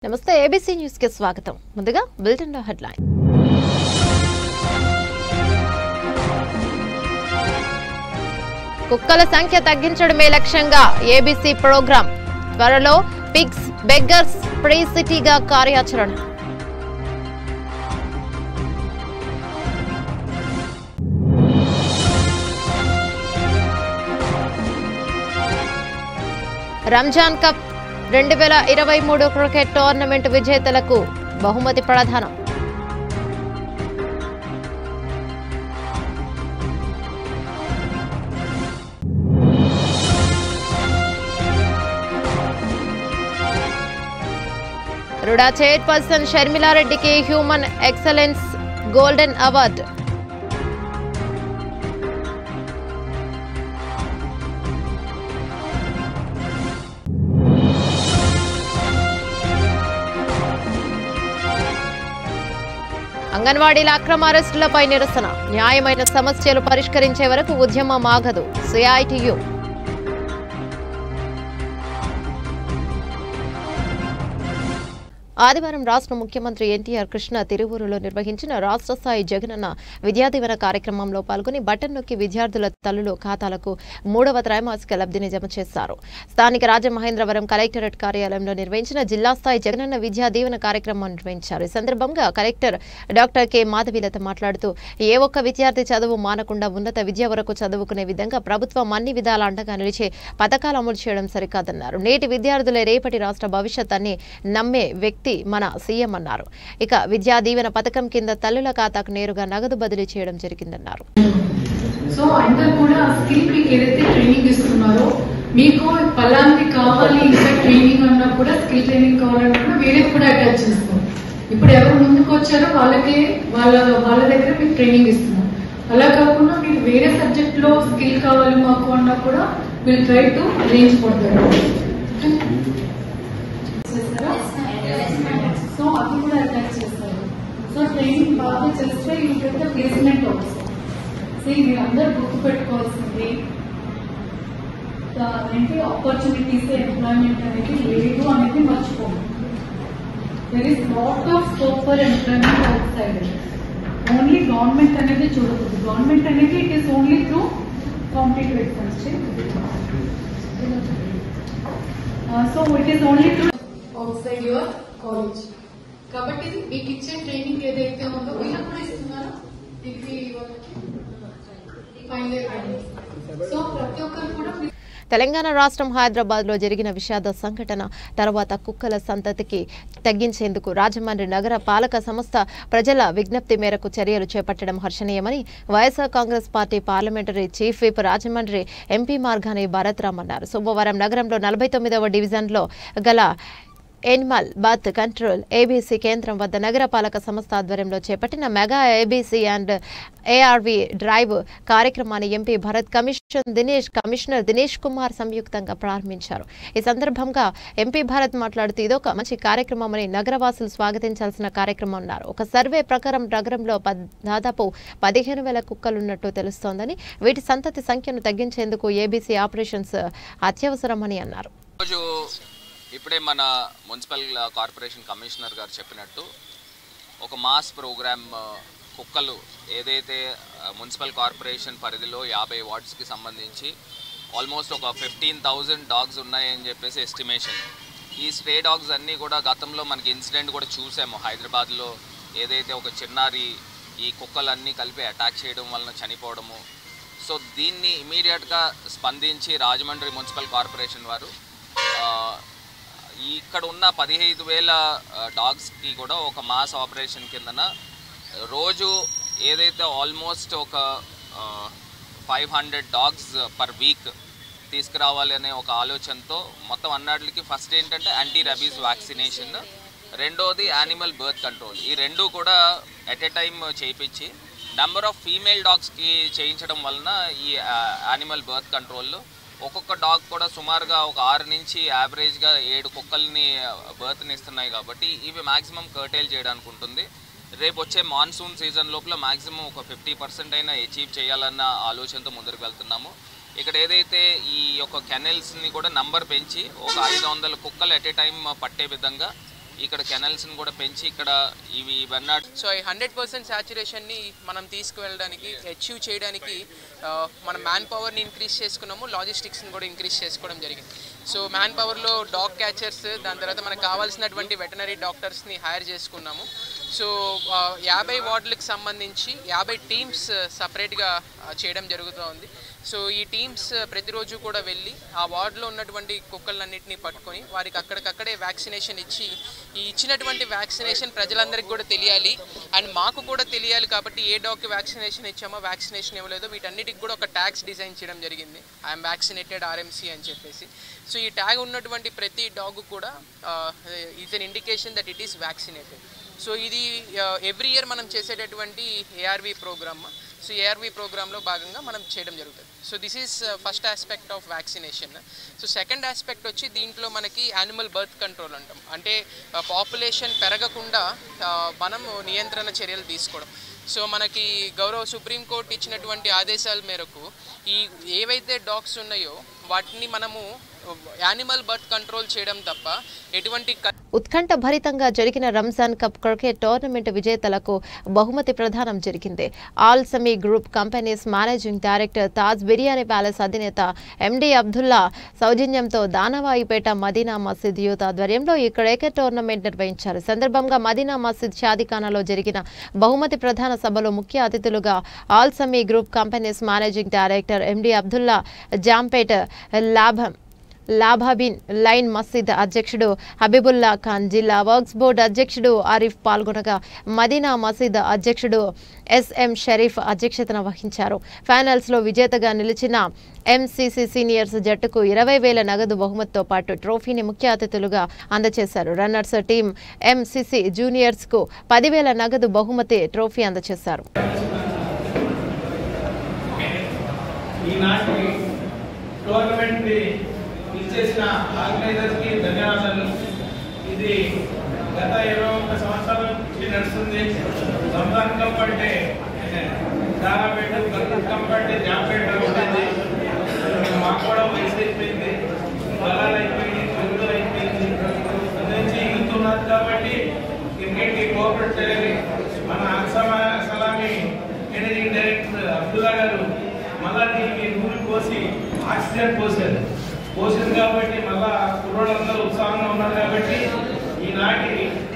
నమస్తే ABC news కి స్వాగతం ముందుగా బులెటిన్ లో హెడ్లైన్ కుక్కల సంఖ్య తగ్గించడమే లక్ష్యంగా ఏబీసీ ప్రోగ్రాం త్వరలో పిగ్స్ బెగ్గర్స్ ఫ్రీ సిటీగా కార్యాచరణ రంజాన్ కప్ రెండు వేల ఇరవై మూడు క్రికెట్ టోర్నమెంట్ విజేతలకు బహుమతి ప్రదానం రుడా చైర్పర్సన్ షర్మిలారెడ్డికి హ్యూమన్ ఎక్సలెన్స్ గోల్డెన్ అవార్డు అంగన్వాడీల అక్రమ అరెస్టులపై నిరసన న్యాయమైన సమస్యలు పరిష్కరించే వరకు ఉద్యమం ఆగదు సిఐటియు ఆదివారం రాష్ట్ర ముఖ్యమంత్రి ఎన్టీఆర్ కృష్ణ తిరువూరులో నిర్వహించిన రాష్ట్ర స్థాయి జగనన్న విద్యాదీవన కార్యక్రమంలో పాల్గొని బటన్ నొక్కి విద్యార్థుల తల్లుల ఖాతాలకు మూడవ త్రైమాసిక లబ్ధిని జమ చేశారు స్థానిక రాజమహేంద్రవరం కలెక్టరేట్ కార్యాలయంలో నిర్వహించిన జిల్లా స్థాయి జగనన్న విద్యా దీవెన కార్యక్రమం నిర్వహించారు ఈ సందర్భంగా కలెక్టర్ డాక్టర్ కె మాధవీలత మాట్లాడుతూ ఏ ఒక్క విద్యార్థి చదువు మానకుండా ఉన్నత విద్య వరకు చదువుకునే విధంగా ప్రభుత్వం అన్ని విధాల అండగా నిలిచే పథకాలు అమలు చేయడం సరికాదన్నారు నేటి విద్యార్థులే రేపటి రాష్ట్ర భవిష్యత్ అని నమ్మే వ్యక్తి మన సీఎం అన్నారు ఇక విద్యా దీవెన పథకం కింద తల్లుల ఖాతాకు నేరుగా నగదు బదిలీ చేయడం జరిగిందన్నారు సో అందరు కూడా స్కిల్ మీకు ఏదైతే ట్రైనింగ్ ఇస్తున్నారో మీకు పలాంటి కావాలి ఇంకా ట్రైనింగ్ అన్నా కూడా స్కిల్ ట్రైనింగ్ కావాలన్నా కూడా వేరే కూడా అటాచ్ చేస్తాం ఇప్పుడు ఎవరు ముందుకు వచ్చారో వాళ్ళకే వాళ్ళ వాళ్ళ దగ్గర మీకు ట్రైనింగ్ ఇస్తున్నాం అలా కాకుండా మీకు వేరే సబ్జెక్ట్ లో స్కిల్ కావాలి మాకు అన్నా కూడా విల్ ట్రై టు అరేంజ్ కొడతారు సో అది కూడా అటాచ్ చేస్తారు సో ట్రైనింగ్ బాగా చేస్తే you get the placement also so మీరు అందరూ గుర్తు పెట్టుకోవాల్సింది ద- ఏంటి ఆపర్చునిటీస్ ఎంప్లాయ్మెంట్ అనేది లేదు అనేది మర్చిపోము there is lot of scope for employment outside only government అనేది చూడకూడదు గవర్నమెంట్ అనేది it is only through competitive exams so it is only through outside your college కాబట్టి మీకు ఇచ్చే ట్రైనింగ్ ఏదైతే ఉందో వీళ్ళకి కూడా ఇస్తున్నారా డిగ్రీ వాళ్ళకి ఫైనల్ ఇయర్ ట్రైనింగ్ సో ప్రతి ఒక్కరు కూడా మీ- తెలంగాణ రాష్ట్రం హైదరాబాద్ లో జరిగిన విషాద సంఘటన తర్వాత కుక్కల సంతతికి తగ్గించేందుకు రాజమండ్రి నగర పాలక సంస్థ ప్రజల విజ్ఞప్తి మేరకు చర్యలు చేపట్టడం హర్షణీయమని YSR Congress party parliamentary chief whip Rajahmundry MP Margani Bharat Ram అన్నారు సోమవారం నగరంలో నలభై తొమ్మిదవ డివిజన్లో గల ఎనిమల్ బర్త్ కంట్రోల్ ఏబీసీ కేంద్రం వద్ద నగరపాలక సంస్థ ఆధ్వర్యంలో చేపట్టిన mega ABC and ARV drive కార్యక్రమాన్ని MP Bharat commission Dinesh commissioner Dinesh Kumar సంయుక్తంగా ప్రారంభించారు ఈ సందర్భంగా ఎంపీ భరత్ మాట్లాడుతూ ఇదొక మంచి కార్యక్రమమని నగరవాసులు స్వాగతించాల్సిన కార్యక్రమం అన్నారు ఒక సర్వే ప్రకారం నగరంలో పద్- దాదాపు పదిహేను వేల కుక్కలున్నట్టు తెలుస్తోందని వీటి సంతతి సంఖ్యను తగ్గించేందుకు ఏబీసీ ఆపరేషన్స్ అత్యవసరమని అన్నారు రోజు ఇప్పుడే మన మున్సిపల్ కార్పొరేషన్ కమిషనర్ గారు చెప్పినట్టు ఒక మాస్ ప్రోగ్రామ్ ఆ, కుక్కలు ఏదైతే ఆ, మున్సిపల్ కార్పొరేషన్ పరిధిలో యాభై వార్డ్స్కి సంబంధించి ఆల్మోస్ట్ ఒక ఫిఫ్టీన్ థౌజండ్ డాగ్స్ ఉన్నాయని చెప్పేసి ఎస్టిమేషన్ ఈ స్ట్రే డాగ్స్ అన్నీ కూడా గతంలో మనకి ఇన్సిడెంట్ కూడా చూసాము హైదరాబాద్లో ఏదైతే ఒక చిన్నారి ఈ కుక్కలన్నీ కలిపి అటాక్ చేయడం వలన చనిపోవడము సో దీన్ని ఇమీడియట్గా స్పందించి రాజమండ్రి మున్సిపల్ కార్పొరేషన్ వారు ఆ, ఈ ఇక్కడ ఉన్న పదిహేను వేల డాగ్స్కి కూడా ఒక మాస్ ఆపరేషన్ కిందన రోజు ఏదైతే ఆల్మోస్ట్ ఒక five hundred dogs per week తీసుకురావాలి అనే ఒక ఆలోచనతో మొత్తం అన్నిటికి ఫస్ట్ ఏంటంటే యాంటీ రబీస్ వ్యాక్సినేషన్ రెండోది యానిమల్ బర్త్ కంట్రోల్ ఈ రెండు కూడా ఎట్ ఎ టైం చేయించి నెంబర్ ఆఫ్ ఫీమేల్ డాగ్స్కి చేయించడం వలన ఈ యానిమల్ బర్త్ కంట్రోల్ ఒక్కొక్క డాగ్ కూడా సుమారుగా ఒక ఆరు నుంచి యావరేజ్గా ఏడు కుక్కల్ని బర్త్ని ఇస్తున్నాయి కాబట్టి ఇవి మాక్సిమం కర్టైల్ చేయడానికి ఉంటుంది రేపు వచ్చే మాన్సూన్ సీజన్ లోపల మాక్సిమం ఒక ఫిఫ్టీ పర్సెంట్ అయినా అచీవ్ చేయాలన్న ఆలోచనతో ముందుకు వెళ్తున్నాము ఇక్కడ ఏదైతే ఈ యొక్క కెనెల్స్ని కూడా నంబర్ పెంచి ఒక ఐదు వందల కుక్కలు ఎట్ ఏ టైం పట్టే విధంగా ఇక్కడ కెనల్స్ని కూడా పెంచి ఇక్కడ ఇవి ఇవన్నీ సో ఈ హండ్రెడ్ పర్సెంట్ సాచురేషన్ని మనం తీసుకువెళ్ళడానికి అచీవ్ చేయడానికి ఆ, మన మ్యాన్ పవర్ని ఇంక్రీజ్ చేసుకున్నాము లాజిస్టిక్స్ని కూడా ఇంక్రీజ్ చేసుకోవడం జరిగింది సో మ్యాన్ పవర్లో డాగ్ క్యాచర్స్ దాని తర్వాత మనకు కావాల్సినటువంటి వెటనరీ డాక్టర్స్ని హైర్ చేసుకున్నాము సో ఆ, యాభై వార్డులకు సంబంధించి యాభై టీమ్స్ సపరేట్గా చేయడం జరుగుతూ ఉంది సో ఈ టీమ్స్ ప్రతిరోజు కూడా వెళ్ళి ఆ వార్డులో ఉన్నటువంటి కుక్కలన్నింటినీ పట్టుకొని వారికి అక్కడికక్కడే వ్యాక్సినేషన్ ఇచ్చి ఈ ఇచ్చినటువంటి వ్యాక్సినేషన్ ప్రజలందరికీ కూడా తెలియాలి అండ్ మాకు కూడా తెలియాలి కాబట్టి ఏ డాగ్కి వ్యాక్సినేషన్ ఇచ్చామో వ్యాక్సినేషన్ ఇవ్వలేదో వీటన్నిటికి కూడా ఒక ట్యాగ్స్ డిజైన్ చేయడం జరిగింది ఐఎమ్ వ్యాక్సినేటెడ్ ఆర్ఎంసీ అని చెప్పేసి సో ఈ ట్యాగ్ ఉన్నటువంటి ప్రతి డాగ్ కూడా is an indication that it is vaccinated so ఇది ఎవ్రీ ఇయర్ మనం చేసేటటువంటి ఏఆర్వి ప్రోగ్రామ్ సో ఏఆర్వి ప్రోగ్రాంలో భాగంగా మనం చేయడం జరుగుతుంది so this is first aspect of vaccination so second aspect వచ్చి దీంట్లో మనకి యానిమల్ బర్త్ కంట్రోల్ అంటాం అంటే పాపులేషన్ పెరగకుండా ఆ, మనం నియంత్రణ చర్యలు తీసుకోవడం సో మనకి గౌరవ సుప్రీంకోర్టు ఇచ్చినటువంటి ఆదేశాల మేరకు ఈ ఏవైతే డాగ్స్ ఉన్నాయో వాటిని మనము యానిమల్ బర్త్ కంట్రోల్ చేయడం తప్ప ఎటువంటి క- ఉత్కంఠ భరితంగా జరిగిన రంజాన్ కప్ క్రికెట్ టోర్నమెంట్ విజేతలకు బహుమతి ప్రదానం జరిగింది Al Semi group companies managing director Taj biryani palace అధినేత ఎండి అబ్దుల్లా సౌజన్యంతో దానవాయిపేట మదీనా మసీద్ యూత్ ఆధ్వర్యంలో ఈ క్రికెట్ టోర్నమెంట్ నిర్వహించారు ఈ సందర్భంగా మదీనా మసీద్ షాదిఖానాలో జరిగిన బహుమతి ప్రధాన సభలో ముఖ్య అతిథులుగా Al Semi group companies managing director MD Abdullah Jampet లాభం లాభాబిన్ లైన్ మసీద్ అధ్యక్షుడు హబీబుల్లా ఖాన్ జిల్లా వర్క్స్ బోర్డు అధ్యక్షుడు ఆరిఫ్ పాల్గొనగా మదీనా మసీద్ అధ్యక్షుడు ఎస్ఎం షరీఫ్ అధ్యక్షతన వహించారు ఫైనల్స్లో విజేతగా నిలిచిన ఎంసీసీ సీనియర్స్ జట్టుకు ఇరవై వేల నగదు బహుమతితో పాటు ట్రోఫీని ముఖ్య అతిథులుగా అందజేశారు రన్నర్స్ టీం ఎంసీసీ జూనియర్స్కు పదివేల నగదు బహుమతి ట్రోఫీ అందజేశారు ఈనాటి టోర్నమెంట్ ని ఇచ్చేసిన ఆర్గనైజర్స్ కి ధన్యవాదాలు ఇది గత ఇరవై ఒక్క సంవత్సరాల నుంచి నడుస్తుంది రంజాన్ కప్ అంటే దారాపేట బర్కత్ కప్ అంటే జాంపేట ఉంటుంది మాకు కూడా వయసు అయిపోయింది బలాలు అయిపోయింది తెలుగులు అయిపోయింది అది నుంచి యూత్ ఉన్నది కాబట్టి క్రికెట్ కి కోఆపరేట్ చేయాలి మన అక్సమా సలామి మేనేజింగ్ డైరెక్టర్ అబ్దుల్లా గారు మళ్ళా దీనికి నూనె పోసి ఆక్సిజన్ పోసారు పోసింది కాబట్టి మళ్ళా కుర్రోళ్ళందరూ ఉత్సాహంగా ఉన్నారు కాబట్టి ఈనాటి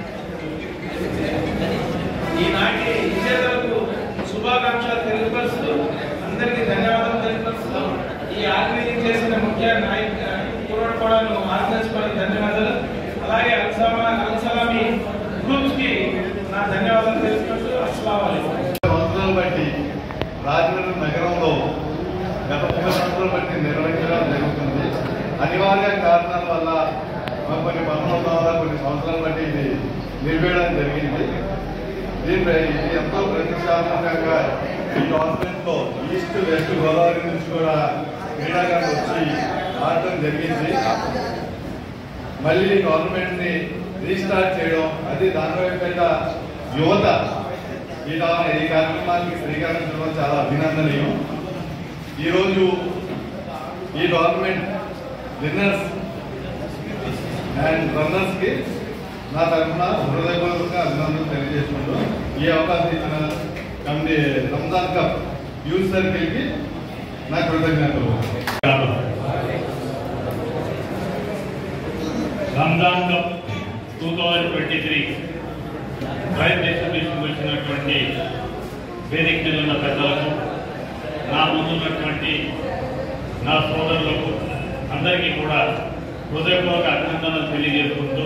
ఈనాటి విజేతలకు శుభాకాంక్షలు తెలియపరుస్తూ అందరికీ ధన్యవాదాలు తెలియపరుస్తూ ఈ ఆర్గనైజింగ్ చేసిన ముఖ్య నాయక కుర్రోడు కూడా ఆర్గనైజ్ పడిన ధన్యవాదాలు అలాగే అల్సమా అల్సలామి గ్రూప్స్ కి నా ధన్యవాదాలు తెలియపరుస్తూ అస్సలం సంవత్సరాలు బట్టి రాజమండ్రి నగరంలో గత ముప్పై సంవత్సరాలు బట్టి నిర్వహించడం జరుగుతుంది అనివార్య కారణాల వల్ల మా కొన్ని పనుల వల్ల కొన్ని సంవత్సరాలు బట్టి ఇది నిలిపేయడం జరిగింది దీనిపై ఇది ఎంతో ప్రతిష్టాత్మకంగా ఈ గవర్నమెంట్ లో ఈస్ట్ వెస్ట్ గోదావరి నుంచి కూడా క్రీడాకారులు వచ్చి ఆడటం జరిగింది మళ్ళీ గవర్నమెంట్ ని రీస్టార్ట్ చేయడం అది దానిపైన యువత ఈ కా- ఈ కార్యక్రమానికి శ్రీకారం చుట్టడం చాలా అభినందనీయం ఈరోజు ఈ గవర్నమెంట్ విన్నర్స్ అండ్ రన్నర్స్ కి నా తరఫున హృదయపూర్వకంగా అభినందనలు తెలియజేసుకుంటూ ఈ అవకాశం ఇచ్చిన committee Ramzan cup youth circle కి నా కృతజ్ఞతలు Ramzan cup two thousand twenty three prize distribution వచ్చినటువంటి వేదిక మీద ఉన్న పెద్దలకు నా ముందున్నటువంటి నా సోదరులకు అందరికీ కూడా హృదయపూర్వక అభినందనలు తెలియజేసుకుంటూ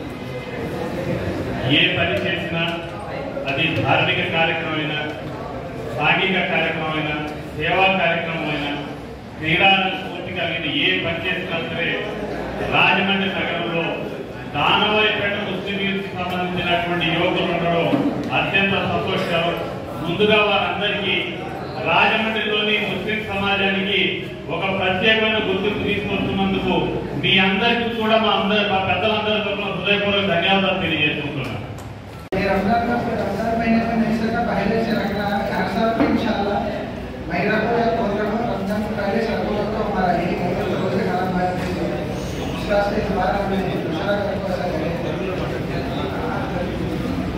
ఏ పని చేసినా అది ధార్మిక కార్యక్రమమైనా సాంఘిక కార్యక్రమమైనా సేవా కార్యక్రమమైనా క్రీడా స్ఫూర్తి కలిగిన ఏ పని చేసినా సరే రాజమండ్రి నగరంలో దానవాయిపేట ముస్లిం యూత్ సంబంధించినటువంటి యువకులు ఉండడం అత్యంత సంతోషకరం ముందుగా వారందరికీ రాజమండ్రిలోని ముస్లిం సమాజానికి ఒక ప్రత్యేకమైన గుర్తింపు తీసుకొస్తున్నందుకు మీ అందరికీ కూడా మా అందరి మా పెద్దలందరి తరఫున హృదయపూర్వక ధన్యవాదాలు తెలియజేసుకుంటున్నాను ये रमजान का रमजान महीने में ऐसे का पहले से रखना है हर साल में इंशाल्लाह मैं रखूँ या कौन रखूँ रमजान से पहले से रखूँगा तो हमारा यही मोबाइल रोज से खराब है इस रास्ते दोबारा हमने दूसरा रखो ऐसा करें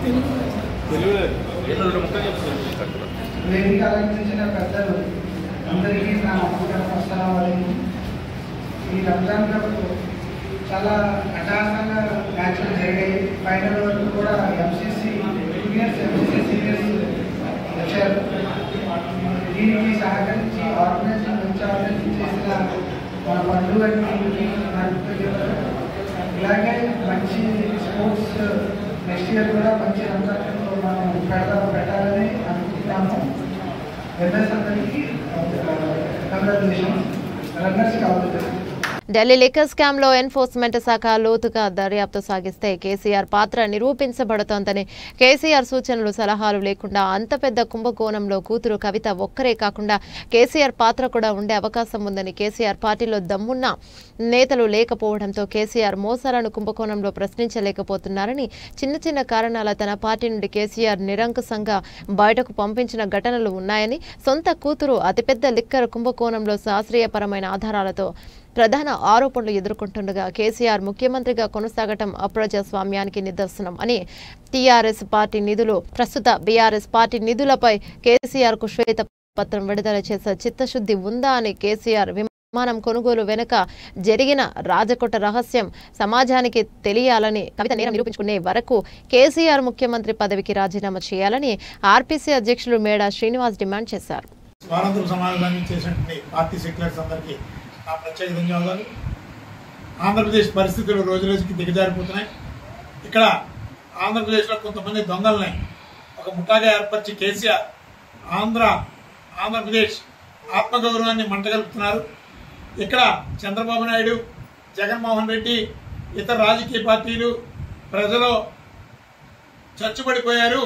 వేదిక అలంకరించిన పెద్దలు అందరికీ నా నమస్కారం అస్సలం వాలేకుం. ఈ రంజాన్ కప్ చాలా అటాసంగా మ్యాచ్లు జరిగాయి ఫైనల్ వరకు కూడా ఎంసీసీ జూనియర్స్ ఎంసీసీ సీనియర్స్ వచ్చారు దీనికి సహకరించి ఆర్గనైజేషన్ మంచి ఆర్గనైజేషన్ చేసిన మన పండుగ టీంకి నా కృతజ్ఞతలు. ఇలాగే మంచి స్పోర్ట్స్ నెక్స్ట్ ఇయర్ కూడా మంచి రంజాన్ కప్ మనం పెడదాం పెట్టాలని అనుకుంటున్నాము ఎంఎస్ అందరికీ కంగ్రాచులేషన్స్ రన్నర్స్కి all the best Delhi liquor scam లో ఎన్ఫోర్స్మెంట్ శాఖ లోతుగా దర్యాప్తు సాగిస్తే కేసీఆర్ పాత్ర నిరూపించబడుతోందని కేసీఆర్ సూచనలు సలహాలు లేకుండా అంత పెద్ద కుంభకోణంలో కూతురు కవిత ఒక్కరే కాకుండా కేసీఆర్ పాత్ర కూడా ఉండే అవకాశం ఉందని కేసీఆర్ పార్టీలో దమ్మున్న నేతలు లేకపోవడంతో కేసీఆర్ మోసాలను కుంభకోణంలో ప్రశ్నించలేకపోతున్నారని చిన్న చిన్న కారణాల తన పార్టీ నుండి కేసీఆర్ నిరంకుశంగా బయటకు పంపించిన ఘటనలు ఉన్నాయని సొంత కూతురు అతిపెద్ద లిక్కర్ కుంభకోణంలో శాస్త్రీయపరమైన ఆధారాలతో ప్రధాన ఆరోపణలు ఎదుర్కొంటుండగా కేసీఆర్ ముఖ్యమంత్రిగా కొనసాగటం అప్రజాస్వామ్యానికి నిదర్శనం అని టీఆర్ఎస్ పార్టీ నిధులు ప్రస్తుత బీఆర్ఎస్ పార్టీ నిధులపై కేసీఆర్ కు శ్వేత పత్రం విడుదల చేసే చిత్తశుద్ధి ఉందా అని కేసీఆర్ విమానం కొనుగోలు వెనుక జరిగిన రాజకోట రహస్యం సమాజానికి తెలియాలని కవిత నేరం నిరూపించుకునే వరకు కేసీఆర్ ముఖ్యమంత్రి పదవికి రాజీనామా చేయాలని ఆర్పీసీ అధ్యక్షులు మేడా శ్రీనివాస్ డిమాండ్ చేశారు స్వాతంత్ర సమావేశాన్ని చేసినటువంటి పార్టీ సెక్యులర్స్ అందరికీ నా ప్రత్యేక ధన్యవాదాలు ఆంధ్రప్రదేశ్ పరిస్థితులు రోజు రోజుకి దిగజారిపోతున్నాయి ఇక్కడ ఆంధ్రప్రదేశ్లో కొంతమంది దొంగల్ని ఒక ముఠాగా ఏర్పరిచి కేసీఆర్ ఆంధ్ర ఆంధ్రప్రదేశ్ ఆత్మగౌరవాన్ని మంటగలుపుతున్నారు ఇక్కడ చంద్రబాబు నాయుడు జగన్మోహన్ రెడ్డి ఇతర రాజకీయ పార్టీలు ప్రజలు చచ్చుబడిపోయారు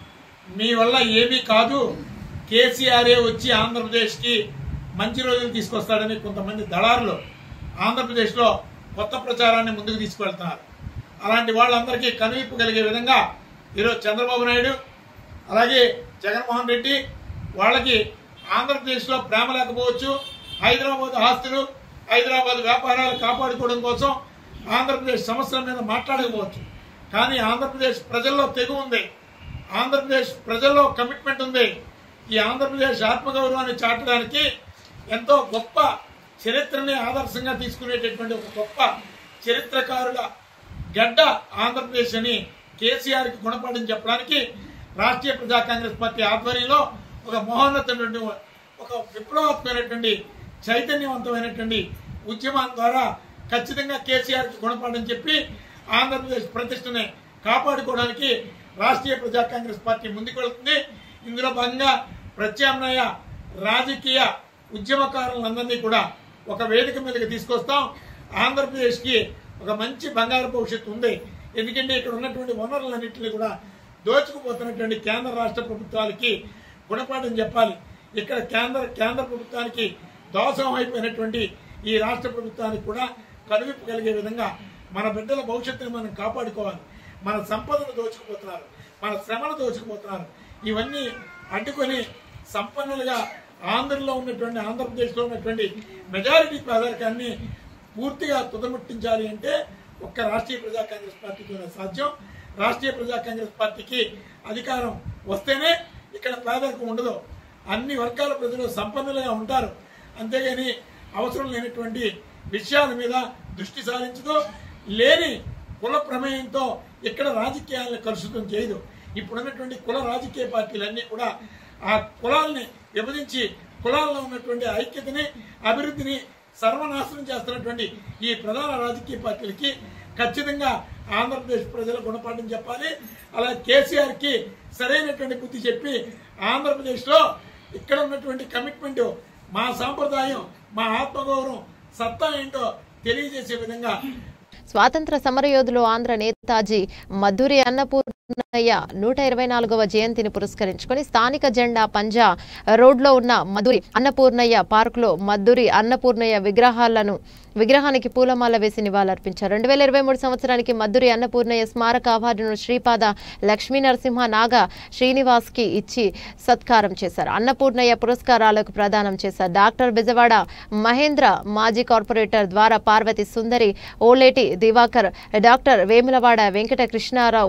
మీ వల్ల ఏమీ కాదు కేసీఆర్ఏ వచ్చి ఆంధ్రప్రదేశ్కి మంచి రోజులు తీసుకొస్తాడని కొంతమంది దళారులు ఆంధ్రప్రదేశ్లో కొత్త ప్రచారాన్ని ముందుకు తీసుకువెళ్తున్నారు అలాంటి వాళ్ళందరికీ కనువిప్పు కలిగే విధంగా ఈరోజు చంద్రబాబు నాయుడు అలాగే జగన్మోహన్ రెడ్డి వాళ్ళకి ఆంధ్రప్రదేశ్లో ప్రేమ లేకపోవచ్చు హైదరాబాద్ ఆస్తులు హైదరాబాద్ వ్యాపారాలు కాపాడుకోవడం కోసం ఆంధ్రప్రదేశ్ సమస్యల మీద మాట్లాడకపోవచ్చు కానీ ఆంధ్రప్రదేశ్ ప్రజల్లో తెగు ఉంది ఆంధ్రప్రదేశ్ ప్రజల్లో కమిట్మెంట్ ఉంది ఈ ఆంధ్రప్రదేశ్ ఆత్మగౌరవాన్ని చాటడానికి ఎంతో గొప్ప చరిత్రని ఆదర్శంగా తీసుకునేటటువంటి ఒక గొప్ప చరిత్రకారుల గడ్డ ఆంధ్రప్రదేశ్ అని కేసీఆర్ కి గుణపాఠం చెప్పడానికి రాష్ట్రీయ ప్రజా కాంగ్రెస్ పార్టీ ఆధ్వర్యంలో ఒక మహోన్నతమైనటువంటి ఒక విప్లవాత్మైనటువంటి చైతన్యవంతమైనటువంటి ఉద్యమం ద్వారా ఖచ్చితంగా కేసీఆర్ కి గుణపాఠం చెప్పి ఆంధ్రప్రదేశ్ ప్రతిష్టని కాపాడుకోవడానికి రాష్ట్రీయ ప్రజా కాంగ్రెస్ పార్టీ ముందుకు వెళ్తుంది ఇందులో భాగంగా ప్రత్యామ్నాయ రాజకీయ ఉద్యమకారులందరినీ కూడా ఒక వేదిక మీదకి తీసుకొస్తాం ఆంధ్రప్రదేశ్కి ఒక మంచి బంగారు భవిష్యత్తు ఉంది ఎందుకంటే ఇక్కడ ఉన్నటువంటి వనరులన్నింటినీ కూడా దోచుకుపోతున్నటువంటి కేంద్ర రాష్ట్ర ప్రభుత్వాలకి గుణపాఠం చెప్పాలి ఇక్కడ కేంద్ర కేంద్ర ప్రభుత్వానికి దోషం అయిపోయినటువంటి ఈ రాష్ట్ర ప్రభుత్వానికి కూడా కనువిప్పు కలిగే విధంగా మన బిడ్డల భవిష్యత్తుని మనం కాపాడుకోవాలి మన సంపదను దోచుకుపోతున్నారు మన శ్రమను దోచుకుపోతున్నారు ఇవన్నీ అడ్డుకొని సంపన్నులుగా ఆంధ్రలో ఉన్నటువంటి ఆంధ్రప్రదేశ్లో ఉన్నటువంటి మెజారిటీ పేదరికాన్ని పూర్తిగా తుదముట్టించాలి అంటే ఒక్క రాష్ట్రీయ ప్రజా కాంగ్రెస్ పార్టీతోనే సాధ్యం రాష్ట్రీయ ప్రజా కాంగ్రెస్ పార్టీకి అధికారం వస్తేనే ఇక్కడ పేదరికం ఉండదు అన్ని వర్గాల ప్రజలు సంపన్నులుగా ఉంటారు అంతేగాని అవసరం లేనటువంటి విషయాల మీద దృష్టి సారించదు లేని కుల ప్రమేయంతో ఇక్కడ రాజకీయాలను కలుషితం చేయదు ఇప్పుడున్నటువంటి కుల రాజకీయ పార్టీలన్నీ కూడా ఆ కులాల్ని విభజించి కులాల్లో ఉన్నటువంటి ఐక్యతని అభివృద్ధిని సర్వనాశనం చేస్తున్నటువంటి ఈ ప్రధాన రాజకీయ పార్టీలకి ఖచ్చితంగా ఆంధ్రప్రదేశ్ ప్రజల గుణపాఠం చెప్పాలి అలా కేసీఆర్ కి సరైనటువంటి బుద్ధి చెప్పి ఆంధ్రప్రదేశ్ లో ఇక్కడ ఉన్నటువంటి కమిట్మెంట్ మా సాంప్రదాయం మా ఆత్మగౌరవం సత్తా ఏంటో తెలియజేసే విధంగా స్వాతంత్ర సమరయోధులు ఆంధ్ర నేతాజీ మధురి అన్నపూర్ణయ్య నూట ఇరవై నాలుగవ జయంతిని పురస్కరించుకొని స్థానిక జెండా పంజా రోడ్లో ఉన్న మధురి అన్నపూర్ణయ్య పార్కులో మధురి అన్నపూర్ణయ్య విగ్రహాలను విగ్రహానికి పూలమాల వేసి నివాళులర్పించారు రెండు వేల ఇరవై మూడు సంవత్సరానికి మధురి అన్నపూర్ణయ్య స్మారక అవార్డును శ్రీపాద లక్ష్మీ నరసింహ నాగ శ్రీనివాస్ కి ఇచ్చి సత్కారం చేశారు అన్నపూర్ణయ్య పురస్కారాలకు ప్రదానం చేశారు డాక్టర్ బెజవాడ మహేంద్ర మాజీ కార్పొరేటర్ ద్వారా పార్వతి సుందరి ఓలేటి దివాకర్ డాక్టర్ వేములవాడ వెంకట కృష్ణారావు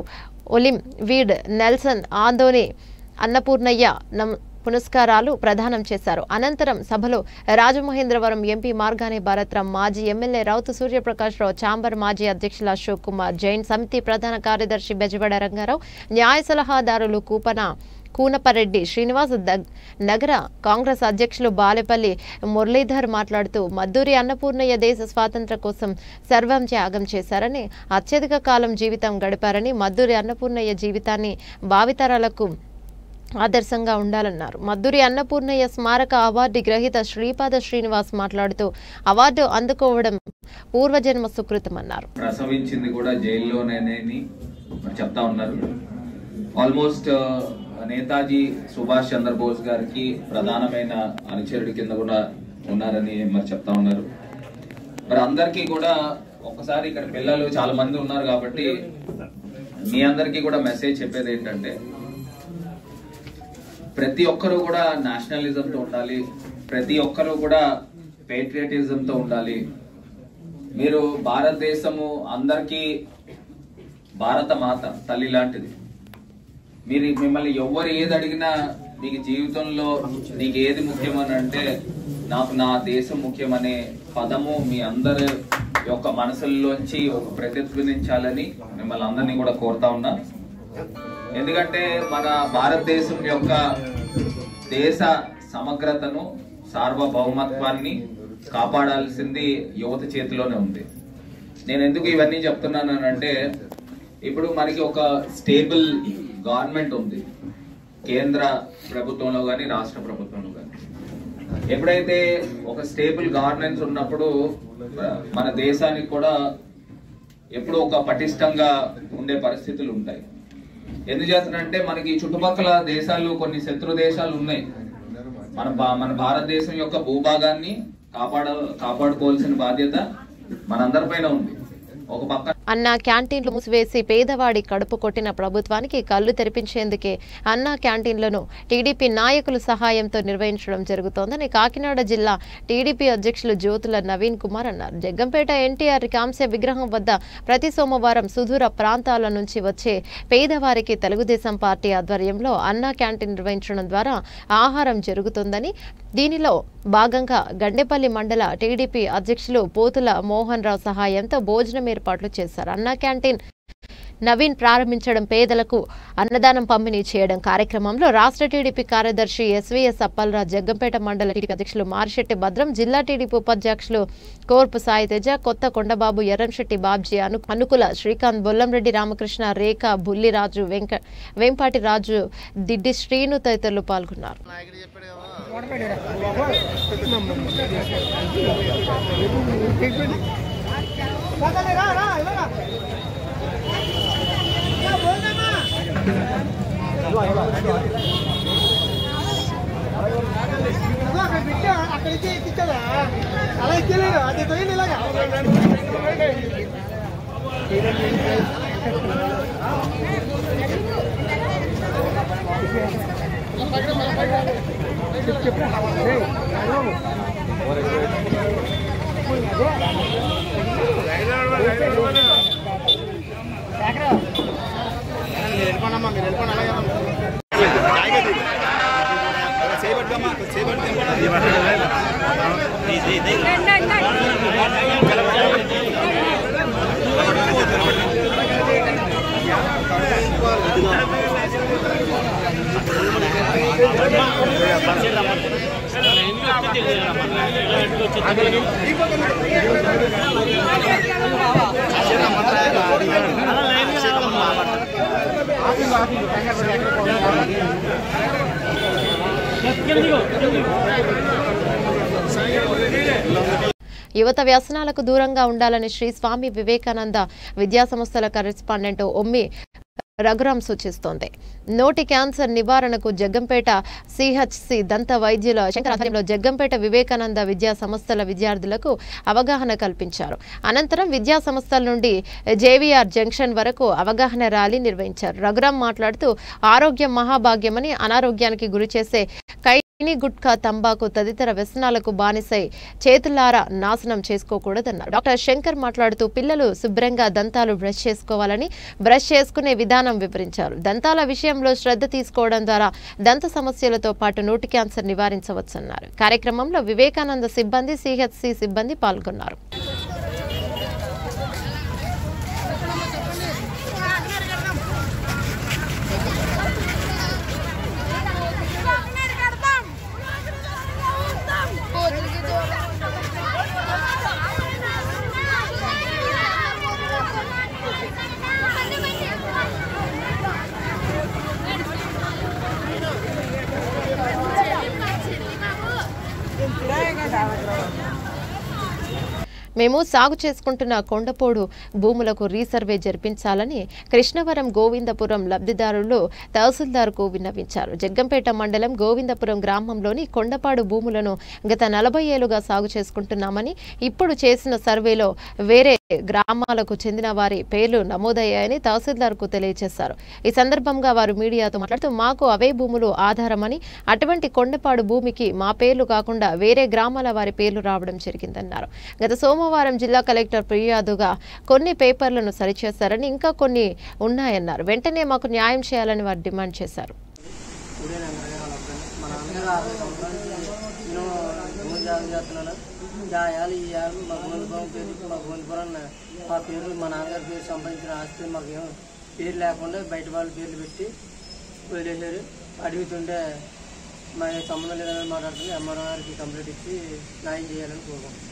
ఒలిం వీడ్ నెల్సన్ ఆందోని అన్నపూర్ణయ్య నమ్ పునస్కారాలు ప్రదానం చేశారు అనంతరం సభలో రాజమహేంద్రవరం ఎంపీ మార్గాని భారత్రామ్ మాజీ ఎమ్మెల్యే రౌతు సూర్యప్రకాష్ రావు చాంబర్ మాజీ అధ్యక్షులు అశోక్ కుమార్ జైన్ సమితి ప్రధాన కార్యదర్శి బెజవాడ రంగారావు న్యాయ సలహాదారులు కూపన కూనపరెడ్డి శ్రీనివాస్ దగ్ నగర కాంగ్రెస్ అధ్యక్షులు బాలేపల్లి మురళీధర్ మాట్లాడుతూ మద్దూరి అన్నపూర్ణయ్య దేశ స్వాతంత్ర కోసం సర్వం త్యాగం చేశారని అత్యధిక కాలం జీవితం గడిపారని మద్దూరి అన్నపూర్ణయ్య జీవితాన్ని భావితరాలకు ఆదర్శంగా ఉండాలన్నారు మద్దూరి అన్నపూర్ణయ్య స్మారక అవార్డు గ్రహీత శ్రీపాద శ్రీనివాస్ మాట్లాడుతూ అవార్డు అందుకోవడం పూర్వజన్మ సుకృతమన్నారు ప్రసవించింది కూడా జైల్లోనేనని మరి చెప్తా ఉన్నారు ఆల్మోస్ట్ నేతాజీ సుభాష్ చంద్రబోస్ గారికి ప్రధానమైన అనుచరుడి కింద కూడా ఉన్నారని మరి చెప్తా ఉన్నారు మరి అందరికీ కూడా ఒకసారి ఇక్కడ పిల్లలు చాలా మంది ఉన్నారు కాబట్టి మీ అందరికీ కూడా మెసేజ్ చెప్పేది ఏంటంటే ప్రతి ఒక్కరూ కూడా నేషనలిజంతో ఉండాలి ప్రతి ఒక్కరూ కూడా పేట్రియటిజంతో ఉండాలి మీరు భారతదేశము అందరికీ భారత మాత తల్లి లాంటిది మీరు మిమ్మల్ని ఎవరు ఏది అడిగినా మీకు జీవితంలో నీకు ఏది ముఖ్యమని అంటే నాకు నా దేశం ముఖ్యమనే పదము మీ అందరి యొక్క మనసుల్లోంచి ఒక ప్రతిధ్వనించాలని మిమ్మల్ని అందరినీ కూడా కోరుతా ఉన్నా ఎందుకంటే మన భారతదేశం యొక్క దేశ సమగ్రతను సార్వభౌమత్వాన్ని కాపాడాల్సింది యువత చేతిలోనే ఉంది నేను ఎందుకు ఇవన్నీ చెప్తున్నాను అంటే ఇప్పుడు మనకి ఒక స్టేబుల్ గవర్నమెంట్ ఉంది కేంద్ర ప్రభుత్వంలో కానీ రాష్ట్ర ప్రభుత్వంలో కానీ ఎప్పుడైతే ఒక స్టేబుల్ గవర్నెన్స్ ఉన్నప్పుడు మన దేశానికి కూడా ఎప్పుడు ఒక పటిష్టంగా ఉండే పరిస్థితులు ఉంటాయి ఎందుచేతనంటే మనకి చుట్టుపక్కల దేశాలు కొన్ని శత్రు దేశాలు ఉన్నాయి మన భా- మన భారతదేశం యొక్క భూభాగాన్ని కాపాడ కాపాడుకోవాల్సిన బాధ్యత మనందరిపైన ఉంది ఒక పక్క అన్నా క్యాంటీన్లు మూసివేసి పేదవాడి కడుపు కొట్టిన ప్రభుత్వానికి కళ్ళు తెరిపించేందుకే అన్నా క్యాంటీన్లను టీడీపీ నాయకుల సహాయంతో నిర్వహించడం జరుగుతోందని కాకినాడ జిల్లా టీడీపీ అధ్యక్షులు జ్యోతుల నవీన్ కుమార్ అన్నారు జగ్గంపేట ఎన్టీఆర్ కాంస్య విగ్రహం వద్ద ప్రతి సోమవారం సుదూర ప్రాంతాల నుంచి వచ్చే పేదవారికి తెలుగుదేశం పార్టీ ఆధ్వర్యంలో అన్నా క్యాంటీన్ నిర్వహించడం ద్వారా ఆహారం జరుగుతుందని దీనిలో భాగంగా గండేపల్లి మండల టీడీపీ అధ్యక్షులు పోతుల మోహన్ రావు సహాయంతో భోజనం ఏర్పాట్లు చేశారు అన్నా క్యాంటీన్ నవీన్ ప్రారంభించడం పేదలకు అన్నదానం పంపిణీ చేయడం కార్యక్రమంలో రాష్ట్ర టీడీపీ కార్యదర్శి ఎస్వీఎస్ అప్పలరాజ్ జగ్గంపేట మండల టీడీపీ అధ్యక్షులు మారిశెట్టి భద్రం జిల్లా టీడీపీ ఉపాధ్యక్షులు కోర్పు సాయి తేజ కొత్త కొండబాబు ఎర్రంశెట్టి బాబ్జీ అను అనుకుల శ్రీకాంత్ బొల్లంరెడ్డి రామకృష్ణ రేఖ బుల్లిరాజు వెంక వెంపాటి రాజు దిడ్డి శ్రీను తదితరులు పాల్గొన్నారు అక్కడికి ఎక్కించాలా అలా ఎక్కలేదు అది పోయింది ఇలాగా మీరు వెళ్ళిపోనమ్మా మీరు వెళ్ళిపోండి అలాగే యువత వ్యసనాలకు దూరంగా ఉండాలని శ్రీ స్వామి వివేకానంద విద్యా సంస్థల కరెస్పాండెంట్ ఒమ్మి రఘురాం సూచిస్తోంది నోటి క్యాన్సర్ నివారణకు జగ్గంపేట సిహెచ్సి దంత వైద్యుల శంకర్ ఆధ్వర్యంలో జగ్గంపేట వివేకానంద విద్యా సంస్థల విద్యార్థులకు అవగాహన కల్పించారు అనంతరం విద్యా సంస్థల నుండి జేవీఆర్ జంక్షన్ వరకు అవగాహన ర్యాలీ నిర్వహించారు రఘురాం మాట్లాడుతూ ఆరోగ్యం మహాభాగ్యమని అనారోగ్యానికి గురి చేసే కై మినీ గుట్కా తంబాకు తదితర వ్యసనాలకు బానిసై చేతులారా నాశనం చేసుకోకూడదన్నారు డాక్టర్ శంకర్ మాట్లాడుతూ పిల్లలు శుభ్రంగా దంతాలు బ్రష్ చేసుకోవాలని బ్రష్ చేసుకునే విధానం వివరించారు దంతాల విషయంలో శ్రద్ధ తీసుకోవడం ద్వారా దంత సమస్యలతో పాటు నోటి క్యాన్సర్ నివారించవచ్చన్నారు కార్యక్రమంలో వివేకానంద సిబ్బంది సిహెచ్సి సిబ్బంది పాల్గొన్నారు మేము సాగు చేసుకుంటున్న కొండపోడు భూములకు రీసర్వే జరిపించాలని కృష్ణవరం గోవిందపురం లబ్ధిదారులు తహసీల్దార్కు విన్నవించారు జగ్గంపేట మండలం గోవిందపురం గ్రామంలోని కొండపాడు భూములను గత నలభై ఏళ్లుగా సాగు చేసుకుంటున్నామని ఇప్పుడు చేసిన సర్వేలో వేరే గ్రామాలకు చెందిన వారి పేర్లు నమోదయ్యాయని తహసీల్దార్కు తెలియజేశారు ఈ సందర్భంగా వారు మీడియాతో మాట్లాడుతూ మాకు అవే భూములు ఆధారమని అటువంటి కొండపాడు భూమికి మా పేర్లు కాకుండా వేరే గ్రామాల వారి పేర్లు రావడం జరిగిందన్నారు గత సోమవారం జిల్లా కలెక్టర్ ఫిర్యాదుగా కొన్ని పేపర్లను సరిచేశారని ఇంకా కొన్ని ఉన్నాయన్నారు వెంటనే మాకు న్యాయం చేయాలని వారు డిమాండ్ చేశారు మా నాన్నగారు అరవై సంవత్సరాల నుంచి నేను భూమి జాగం చేస్తున్నాను గాయాలు ఈ యాలు మా గోవిందపురం పేరు మా గోవిందపురం మా పేరు మా నాన్నగారి పేరు సంపాదించిన ఆస్తి మాకు ఏం పేరు లేకుండా బయట వాళ్ళ పేర్లు పెట్టి వదిలేశారు అడుగుతుంటే మా సంబంధం లేదని మాట్లాడుతుంది ఎంఆర్ఓ గారికి కంప్లీట్ ఇచ్చి న్యాయం చేయాలని కోరుకుంటున్నాను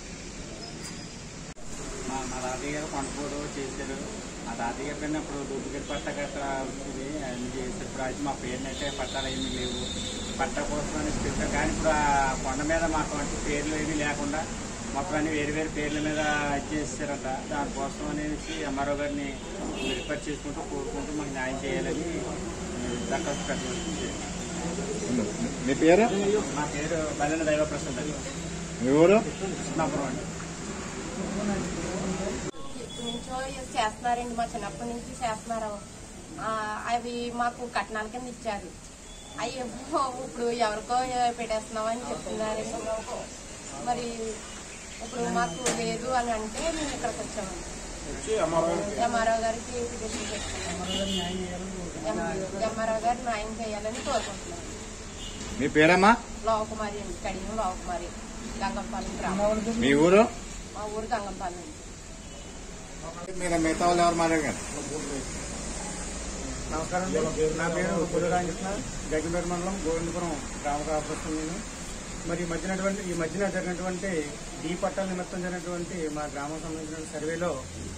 మా మా తాతయ్య గారు కొండపోడు చేశారు మా తాతయ్య గారు పైన ఇప్పుడు డూప్లికేట్ పట్ట గట్ర వచ్చింది అన్ని చేశారు ఇప్పుడు అయితే మా పేరుని అయితే పట్టాలు ఏమీ లేవు పట్ట కోసం అని చెప్పారు కానీ ఇప్పుడు ఆ కొండ మీద మాకు అంటే పేర్లు ఏమీ లేకుండా మొత్తం అన్ని వేరు వేరు పేర్ల మీద ఇచ్చేసారంట దానికోసం అనేసి ఎంఆర్ఓ గారిని రిపేర్ చేసుకుంటూ కోరుకుంటూ మాకు న్యాయం చేయాలని దరఖాస్తు పెట్టాల్సింది మీ పేరు మా పేరు బలన దైవప్రసాద్ అండి మీ ఊరు కృష్ణాపురం అండి నుంచో చేస్తున్నారండి మా చిన్నప్పటి నుంచి చేస్తున్నారు ఆ, అవి మాకు కట్నాల కింద ఇచ్చారు అవి ఇప్పుడు ఎవరికో పెట్టేస్తున్నాం అని చెప్తున్నారండి మరి ఇప్పుడు మాకు లేదు అని అంటే మేము ఇక్కడికి వచ్చామండి ఎంఆర్ఓ గారికి పిటిషన్ పెట్టుకున్నాం ఎంఆర్ఓ గారు న్యాయం చేయాలని కోరుకుంటున్నాం మీ పేరమ్మా లోకకుమారి అండి కడియం లోకకుమారి గంగంపాలెం గ్రామం మీ ఊరు మా ఊరు గంగంపాలెం అండి మీరు మిగతా వాళ్ళు ఎవరు మాట్లాడారు నమస్కారం నా పేరు పుల్లరామకృష్ణ జగ్గంపేట మండలం గోవిందపురం గ్రామ కార్పొరేషన్ నేను మరి ఈ మధ్యనటువంటి ఈ మధ్యన జరిగినటువంటి డీ పట్టాల నిమిత్తం జరిగినటువంటి మా గ్రామం సంబంధించిన సర్వేలో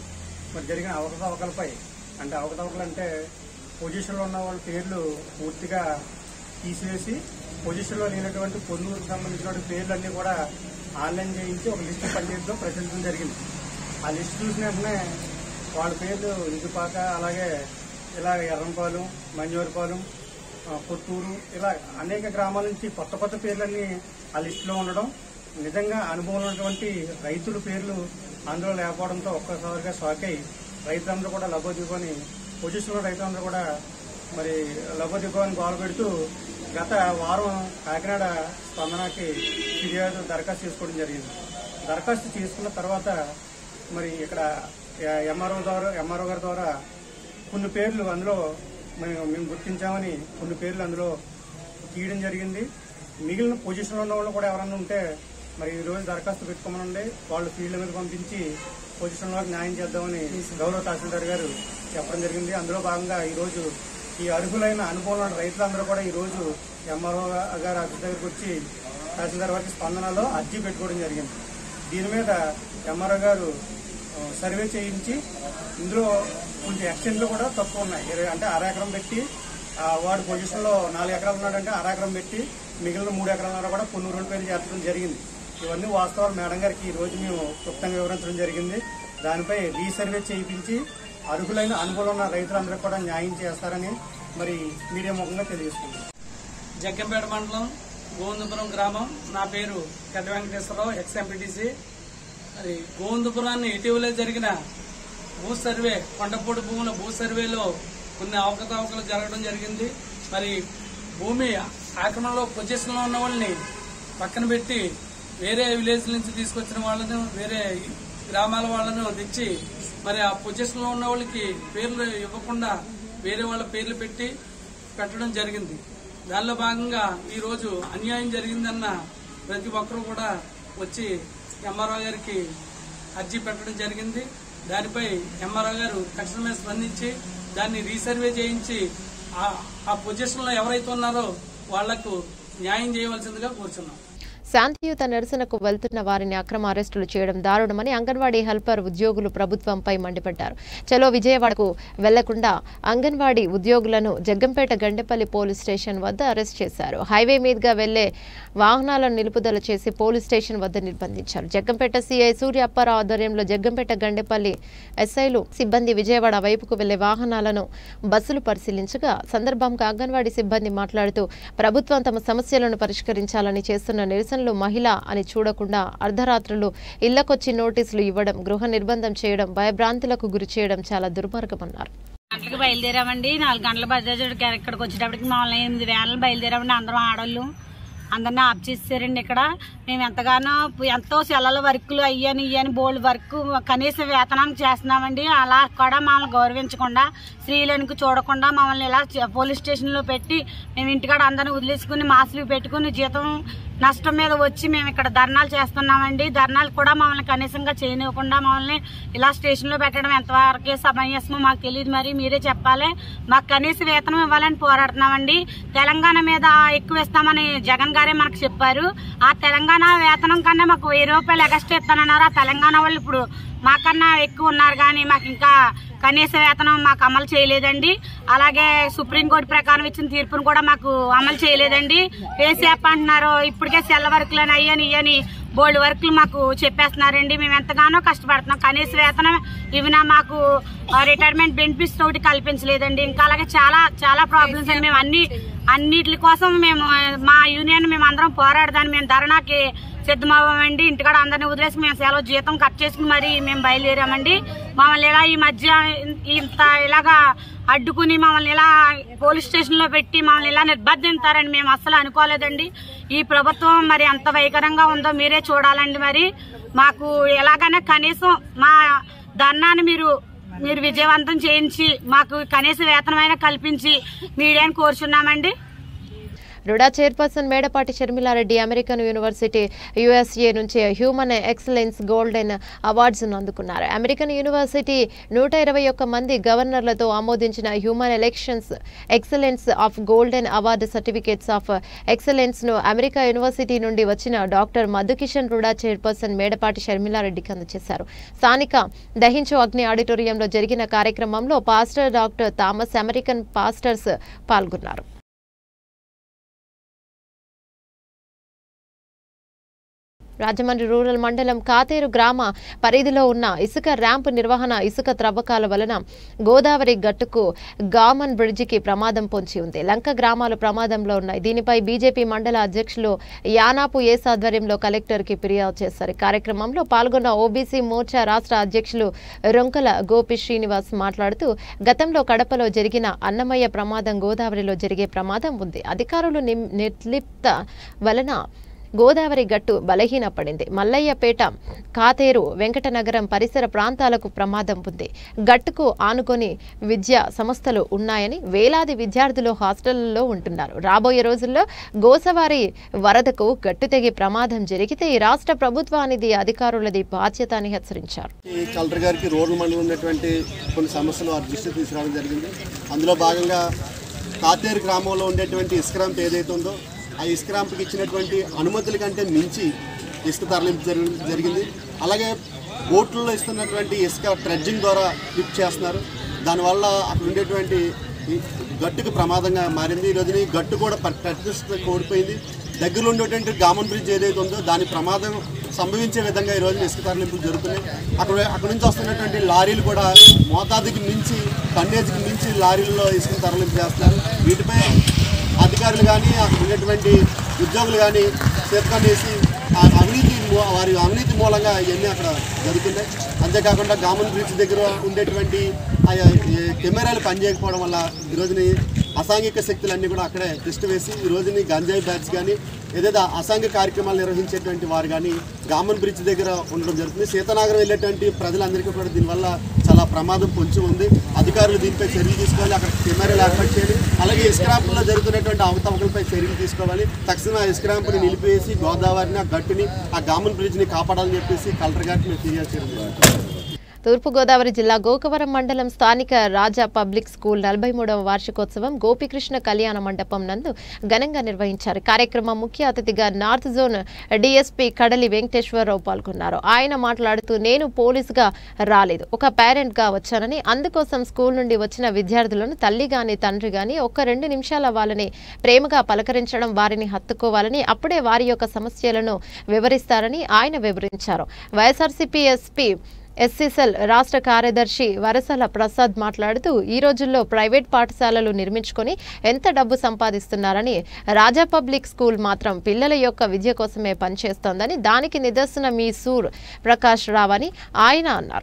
మరి జరిగిన అవకతవకలపై అంటే అవకతవకలు అంటే పొజిషన్లో ఉన్న వాళ్ళ పేర్లు పూర్తిగా తీసివేసి పొజిషన్లో లేనటువంటి పొన్నూరుకు సంబంధించినటువంటి పేర్లన్నీ కూడా ఆన్లైన్ చేయించి ఒక లిస్టు పంచాయతీలో ప్రచురించడం జరిగింది ఆ లిస్ట్ చూసిన వెంటనే వాళ్ళ పేర్లు ఇందుపాక అలాగే ఇలా ఎర్రంపాలెం మంజూరుపాలెం ఆ, కొత్తూరు ఇలా అనేక గ్రామాల నుంచి కొత్త కొత్త పేర్లన్నీ ఆ లిస్టులో ఉండడం నిజంగా అనుభవం ఉన్నటువంటి రైతుల పేర్లు అందులో లేకపోవడంతో ఒక్కసారిగా షాక్ అయి రైతులందరూ కూడా లభోదిగోని పొజిషన్లో రైతులందరూ కూడా మరి లభోదిగోని గోల పెడుతూ గత వారం కాకినాడ స్పందనకి ఫిర్యాదు దరఖాస్తు చేసుకోవడం జరిగింది దరఖాస్తు చేసుకున్న తర్వాత మరి ఇక్కడ ఎంఆర్ఓ ద్వారా ఎంఆర్ఓ గారి ద్వారా కొన్ని పేర్లు అందులో మేము మేము గుర్తించామని కొన్ని పేర్లు అందులో తీయడం జరిగింది మిగిలిన పొజిషన్లో ఉన్న వాళ్ళు కూడా ఎవరన్నా ఉంటే మరి ఈ రోజు దరఖాస్తు పెట్టుకోమనండి వాళ్ళు ఫీల్డ్ మీద పంపించి పొజిషన్లో న్యాయం చేద్దామని గౌరవ తహసీల్దార్ గారు చెప్పడం జరిగింది అందులో భాగంగా ఈ రోజు ఈ అర్హులైన అనుభవం ఉన్న రైతులందరూ కూడా ఈ రోజు ఎంఆర్ఓ గారి ఆఫీస్ దగ్గరకు వచ్చి తహసీల్దార్ వారికి స్పందనలో అర్జీ పెట్టుకోవడం జరిగింది దీని మీద ఎంఆర్ఓ గారు ఆ, సర్వే చేయించి ఇందులో కొంచెం ఎక్స్టెండ్లు కూడా తక్కువ ఉన్నాయి ఇరవై అంటే అర ఎకరం పెట్టి ఆ, వాడు పొజిషన్లో నాలుగు ఎకరాలు ఉన్నాడంటే అర ఎకరం పెట్టి మిగిలిన మూడు ఎకరాలు ఉన్నా కూడా కొన్ని రోజుల పేరు చేర్చడం జరిగింది ఇవన్నీ వాస్తవాలు మేడం గారికి ఈ రోజు మేము క్లుప్తంగా వివరించడం జరిగింది దానిపై రీసర్వే చేయించి అర్హులైన అనుభవం ఉన్న రైతులందరికీ కూడా న్యాయం చేస్తారని మరి మీడియా ముఖంగా తెలియజేస్తుంది జగ్గంపేట మండలం గోవిందపురం గ్రామం నా పేరు పెద్ద వెంకటేశ్వరరావు ఎక్స్ ఎంపీటీసీ మరి గోవిందపురాన్ని ఇటీవలే జరిగిన భూ సర్వే కొండపూడి భూముల భూ సర్వేలో కొన్ని అవకతవకలు జరగడం జరిగింది మరి భూమి ఆక్రమణలో పొజిషన్లో ఉన్న వాళ్ళని పక్కన పెట్టి వేరే విలేజ్ నుంచి తీసుకొచ్చిన వాళ్ళను వేరే గ్రామాల వాళ్ళను తెచ్చి మరి ఆ పొజిషన్లో ఉన్న వాళ్ళకి పేర్లు ఇవ్వకుండా వేరే వాళ్ళ పేర్లు పెట్టి పెట్టడం జరిగింది దానిలో భాగంగా ఈ రోజు అన్యాయం జరిగిందన్న ప్రతి ఒక్కరూ కూడా వచ్చి ఎంఆర్ఓ గారికి అర్జీ పెట్టడం జరిగింది దానిపై ఎంఆర్ఓ గారు తక్షణమే స్పందించి దాన్ని రీసర్వే చేయించి ఆ- ఆ పొజిషన్లో ఎవరైతే ఉన్నారో వాళ్లకు న్యాయం చేయవలసిందిగా కోరుచున్నాం శాంతియుత నిరసనకు వెళ్తున్న వారిని అక్రమ అరెస్టులు చేయడం దారుణమని అంగన్వాడీ హెల్పర్ ఉద్యోగులు ప్రభుత్వంపై మండిపడ్డారు చలో విజయవాడకు వెళ్లకుండా అంగన్వాడీ ఉద్యోగులను జగ్గంపేట గండెపల్లి పోలీస్ స్టేషన్ వద్ద అరెస్ట్ చేశారు హైవే మీదుగా వెళ్లే వాహనాలను నిలుపుదల చేసి పోలీస్ స్టేషన్ వద్ద నిర్బంధించారు జగ్గంపేట సీఐ సూర్య అప్పారావు ఆధ్వర్యంలో జగ్గంపేట గండెపల్లి ఎస్ఐలు సిబ్బంది విజయవాడ వైపుకు వెళ్లే వాహనాలను బస్సులు పరిశీలించగా సందర్భంగా అంగన్వాడీ సిబ్బంది మాట్లాడుతూ ప్రభుత్వం తమ సమస్యలను పరిష్కరించాలని చేస్తున్న నిరసనలు మహిళ అని చూడకుండా అర్ధరాత్రులు ఇళ్లకొచ్చి నోటీసులు ఇవ్వడం గృహ నిర్బంధం చేయడం భయభ్రాంతులకు గురి చేయడం చాలా దుర్మార్గమన్నారు గంటలకు బయలుదేరామండి నాలుగు గంటల బజాజ్ ఇక్కడికి వచ్చేటప్పటికి మమ్మల్ని ఎనిమిది వేలకు బయలుదేరామండి అందరం ఆడవాళ్ళు అందరినీ ఆఫ్ చేసేసారండి ఇక్కడ మేము ఎంతగానో ఎంతో సెలవుల వర్కులు అయ్యని ఇయ్యని బోల్డ్ వర్క్ కనీస వేతనానికి చేస్తున్నామండి అలా కూడా మమ్మల్ని గౌరవించకుండా స్త్రీలకు చూడకుండా మమ్మల్ని ఇలా చ- పోలీస్ స్టేషన్లో పెట్టి మేము ఇంటికాడ అందరిని వదిలేసుకుని మాస్కులు పెట్టుకుని జీతం నష్టం మీద వచ్చి మేము ఇక్కడ ధర్నాలు చేస్తున్నామండి ధర్నాలు కూడా మమ్మల్ని కనీసంగా చేయనివ్వకుండా మమ్మల్ని ఇలా స్టేషన్లో పెట్టడం ఎంతవరకు సమంజసమో మాకు తెలియదు మరి మీరే చెప్పాలి మాకు కనీస వేతనం ఇవ్వాలని పోరాడుతున్నామండి తెలంగాణ మీద ఎక్కువ ఇస్తామని జగన్ గారే మనకు చెప్పారు ఆ తెలంగాణ వేతనం కన్నా మాకు వెయ్యి రూపాయలు ఎగస్ట్రా ఇస్తానన్నారు ఆ తెలంగాణ వాళ్ళు ఇప్పుడు మాకన్నా ఎక్కువ ఉన్నారు కానీ మాకు ఇంకా కనీస వేతనం మాకు అమలు చేయలేదండి అలాగే సుప్రీంకోర్టు ప్రకారం ఇచ్చిన తీర్పును కూడా మాకు అమలు చేయలేదండి పేసీఎఫ్ అంటున్నారు ఇప్పటికే సెల్ల వర్కులని అయ్యని ఇయ్యని బోల్డ్ వర్కులు మాకు చెప్పేస్తున్నారండి మేము ఎంతగానో కష్టపడుతున్నాం కనీస వేతనం ఇవినా మాకు రిటైర్మెంట్ బెనిఫిట్స్ ఒకటి కల్పించలేదండి ఇంకా అలాగే చాలా చాలా ప్రాబ్లమ్స్ అండి మేము అన్ని అన్నిటి కోసం మేము ఆ, మా యూనియన్ మేము అందరం పోరాడదాన్ని మేము ధర్నాకి సిద్ధమవ్వమండి ఇంటికాడ అందరిని వదిలేసి మేము సెలవు జీతం కట్ చేసుకుని మరి మేము బయలుదేరామండి మమ్మల్ని ఇలా ఈ మధ్య ఇంత ఇలాగా అడ్డుకుని మమ్మల్ని ఇలా పోలీస్ స్టేషన్ లో పెట్టి మమ్మల్ని ఇలా నిర్బంధిస్తారని మేము అస్సలు అనుకోలేదండి ఈ ప్రభుత్వం మరి ఎంత వైకరంగా ఉందో మీరే చూడాలండి మరి మాకు ఎలాగైనా కనీసం మా ధర్నాన్ని మీరు మీరు విజయవంతం చేయించి మాకు కనీస వేతనమైనా కల్పించి మీడియాని కోరుచున్నామండి RUDA chairperson Medapati Sharmila Reddy American university USA నుంచి హ్యూమన్ ఎక్సలెన్స్ గోల్డెన్ అవార్డ్స్ను అందుకున్నారు అమెరికన్ యూనివర్సిటీ నూట ఇరవై ఒక్క మంది గవర్నర్లతో ఆమోదించిన human elections excellence of golden award certificates of ఎక్సలెన్స్ను అమెరికా యూనివర్సిటీ నుండి వచ్చిన డాక్టర్ మధుకిషన్ రుడా చైర్పర్సన్ మేడపాటి షర్మిలారెడ్డికి అందజేశారు స్థానిక దహించు అగ్ని ఆడిటోరియంలో జరిగిన కార్యక్రమంలో pastor doctor Thomas American pastors పాల్గొన్నారు రాజమండ్రి రూరల్ మండలం కాతేరు గ్రామ పరిధిలో ఉన్న ఇసుక ర్యాంపు నిర్వహణ ఇసుక త్రవ్వకాల వలన గోదావరి గట్టుకు గామన్ బ్రిడ్జికి ప్రమాదం పొంచి ఉంది లంక గ్రామాలు ప్రమాదంలో ఉన్నాయి దీనిపై బీజేపీ మండల అధ్యక్షులు యానాపు ఏస్ ఆధ్వర్యంలో కలెక్టర్కి ఫిర్యాదు చేశారు ఈ కార్యక్రమంలో పాల్గొన్న ఓబీసీ మోర్చా రాష్ట్ర అధ్యక్షులు రొంకల గోపి శ్రీనివాస్ మాట్లాడుతూ గతంలో కడపలో జరిగిన అన్నమయ్య ప్రమాదం గోదావరిలో జరిగే ప్రమాదం ఉంది అధికారులు నిమ్- నిర్లిప్త వలన గోదావరి గట్టు బలహీనపడింది మల్లయ్యపేట కాతేరు వెంకటనగరం పరిసర ప్రాంతాలకు ప్రమాదం ఉంది గట్టుకు ఆనుకొని విద్యా సంస్థలు ఉన్నాయని వేలాది విద్యార్థులు హాస్టళ్లలో ఉంటున్నారు రాబోయే రోజుల్లో గోసవారి వరదకు గట్టు తెగి ప్రమాదం జరిగితే ఈ రాష్ట్ర ప్రభుత్వానిది అధికారులది బాధ్యత అని హెచ్చరించారు ఈ కలెక్టర్ గారికి రోడ్డు మండలం ఉన్నటువంటి కొన్ని సమస్యలు వారి దృష్టికి తీసుకురావడం జరిగింది అందులో భాగంగా కాతేరు గ్రామంలో ఉండేటువంటి ఇస్క్రాంప్ ఏదైతే ఉందో ఆ ఇస్క్రాంప్కి ఇచ్చినటువంటి అనుమతుల కంటే మించి ఇసుక తరలింపు జరి- జరిగింది అలాగే బోట్లలో ఇస్తున్నటువంటి ఇసుక ట్రెడ్జింగ్ ద్వారా లిఫ్ట్ చేస్తున్నారు దానివల్ల అక్కడ ఉండేటువంటి ఈ గట్టుకు ప్రమాదంగా మారింది ఈ రోజున ఈ గట్టు కూడా ప- ప్రతిష్ట కోల్పోయింది దగ్గరలో ఉండేటువంటి గామన్ బ్రిడ్జ్ ఏదైతే ఉందో దాని ప్రమాదం సంభవించే విధంగా ఈ రోజున ఇసుక తరలింపులు జరుగుతున్నాయి అక్కడ అక్కడ నుంచి వస్తున్నటువంటి లారీలు కూడా మోతాదుకి మించి టన్నేజ్కి మించి లారీల్లో ఇసుక తరలింపు చేస్తున్నారు వీటిపై అధికారులు కానీ అక్కడ ఉండేటువంటి ఉద్యోగులు కానీ చేతుకొని వేసి ఆ అవినీతి మూ- వారి అవినీతి మూలంగా ఇవన్నీ అక్కడ జరుగుతున్నాయి అంతేకాకుండా గామన్ బ్రిడ్జ్ దగ్గర ఉండేటువంటి ఆ ఈ కెమెరాలు పనిచేయకపోవడం వల్ల ఈరోజుని అసాంఘిక శక్తులన్నీ కూడా అక్కడే టెస్ట్ వేసి ఈ రోజుని గంజాయి బ్యాచ్ కానీ ఏదైతే అసాంఘిక కార్యక్రమాలు నిర్వహించేటువంటి వారు కానీ గామన్ బ్రిడ్జ్ దగ్గర ఉండడం జరుగుతుంది సీతానగరం వెళ్ళేటువంటి ప్రజలందరికీ కూడా దీనివల్ల చాలా ప్రమాదం పొంచి ఉంది అధికారులు దీనిపై చర్యలు తీసుకోవాలి అక్కడ కెమెరాలు ఏర్పాటు చేయాలి అలాగే ఇస్క్రాంపుల్లో జరుగుతున్నటువంటి అవకతవకలపై చర్యలు తీసుకోవాలి తక్షణ ఇస్క్రాంపుని నిలిపేసి గోదావరిని ఆ గట్టుని ఆ గామన్ బ్రిడ్జ్ని కాపాడాలని చెప్పేసి కలెక్టర్ గారికి మేము ఫిర్యాదు చేయడం జరిగింది. తూర్పుగోదావరి జిల్లా గోకవరం మండలం స్థానిక రాజా పబ్లిక్ స్కూల్ నలభై మూడవ వార్షికోత్సవం గోపికృష్ణ కళ్యాణ మండపం నందు ఘనంగా నిర్వహించారు కార్యక్రమం ముఖ్య అతిథిగా నార్త్ జోన్ డీఎస్పీ కడలి వెంకటేశ్వరరావు పాల్గొన్నారు ఆయన మాట్లాడుతూ నేను పోలీసుగా రాలేదు ఒక పేరెంట్ గా వచ్చానని అందుకోసం స్కూల్ నుండి వచ్చిన విద్యార్థులను తల్లి గాని తండ్రి గాని ఒక రెండు నిమిషాల వాళ్ళని ప్రేమగా పలకరించడం వారిని హత్తుకోవాలని అప్పుడే వారి యొక్క సమస్యలను వివరిస్తారని ఆయన వివరించారు వైఎస్ఆర్సీపీ ఎస్పీ ఎస్సీసెల్ రాష్ట్ర కార్యదర్శి వరసల ప్రసాద్ మాట్లాడుతూ ఈ రోజుల్లో ప్రైవేట్ పాఠశాలలు నిర్మించుకొని ఎంత డబ్బు సంపాదిస్తున్నారని రాజా పబ్లిక్ స్కూల్ మాత్రం పిల్లల యొక్క విద్య కోసమే పనిచేస్తోందని దానికి నిదర్శనం మీ సూర్ ప్రకాష్ రావ్ అని ఆయన అన్నారు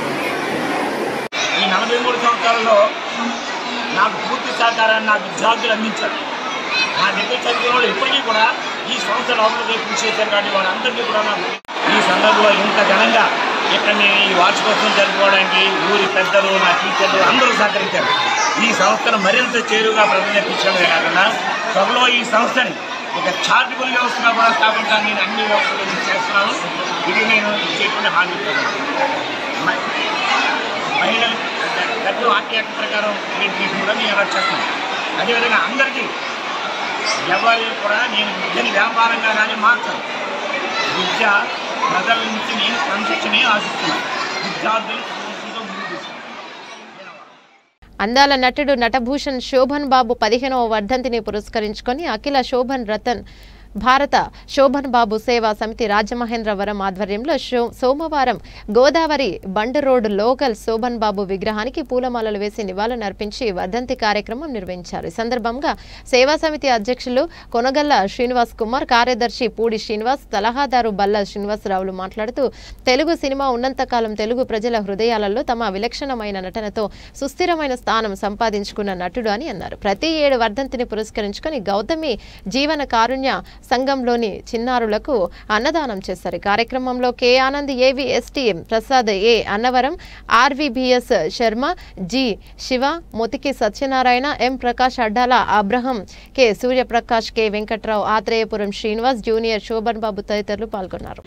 ఈ నలభై మూడు సంవత్సరాల్లో నాకు పూర్తి సహకారాన్ని నాకు విద్యార్థులు అందించారు నా దగ్గర చదివిన వాళ్ళు ఇప్పటికీ కూడా ఈ సంస్థలు అభివృద్ధి కృషి చేశారు కాబట్టి వాళ్ళందరికీ కూడా నాకు ఈ సందర్భంలో ఇంత ఘనంగా ఇక్కడ నేను ఈ వార్షికోత్సవం జరుపుకోవడానికి ఊరి పెద్దలు నా టీచర్లు అందరూ సహకరించారు ఈ సంస్థను మరింత చేరువుగా ప్రజలు తెప్పించడమే కాకుండా త్వరలో ఈ సంస్థని ఒక చారిటబుల్ వ్యవస్థగా కూడా స్థాపించడానికి నేను అన్ని వ్యవస్థలు చేస్తున్నాను ఇది నేను ఇచ్చేటువంటి హామీ మ- మహిళలు గట్టు ఆర్టీ యాక్ట్ ప్రకారం వీటిని కూడా నేను అలా చేస్తాను అదేవిధంగా అందరికీ ఎవరు కూడా నేను విద్యని వ్యాపారంగా కానీ మార్చను విద్య ప్రజల నుంచి నేను క్రమశిక్షణే ఆశిస్తున్నాను విద్యార్థులు క్రమశిక్షణతో ముందుకు తీసుకెళ్ళాలి. అందాల నటుడు నటభూషణ్ శోభన్ బాబు పదిహేనవ వర్ధంతిని పురస్కరించుకొని అఖిల శోభన్ రతన్ భారత శోభన్ బాబు సేవా సమితి రాజమహేంద్రవరం ఆధ్వర్యంలో శో- సోమవారం Godavari bund road local Shobhan Babu విగ్రహానికి పూలమాలలు వేసి నివాళులర్పించి వర్ధంతి కార్యక్రమం నిర్వహించారు ఈ సందర్భంగా సేవా సమితి అధ్యక్షులు కొనగల్ల శ్రీనివాస్ కుమార్ కార్యదర్శి పూడి శ్రీనివాస్ సలహాదారు బల్ల శ్రీనివాసరావులు మాట్లాడుతూ తెలుగు సినిమా ఉన్నంతకాలం తెలుగు ప్రజల హృదయాలలో తమ విలక్షణమైన నటనతో సుస్థిరమైన స్థానం సంపాదించుకున్న నటుడు అని అన్నారు ప్రతి ఏడు వర్ధంతిని పురస్కరించుకొని గౌతమి జీవన కారుణ్య సంఘంలోని చిన్నారులకు అన్నదానం చేశారు ఈ కార్యక్రమంలో K Anand AV STM Prasad A Annavaram RVBS Sharma G Shiva Mothiki Satyanarayana M Prakash Addala Abraham K Suryaprakash K Venkatrao Atreyapuram Srinivas junior Shobhan Babu తదితరులు పాల్గొన్నారు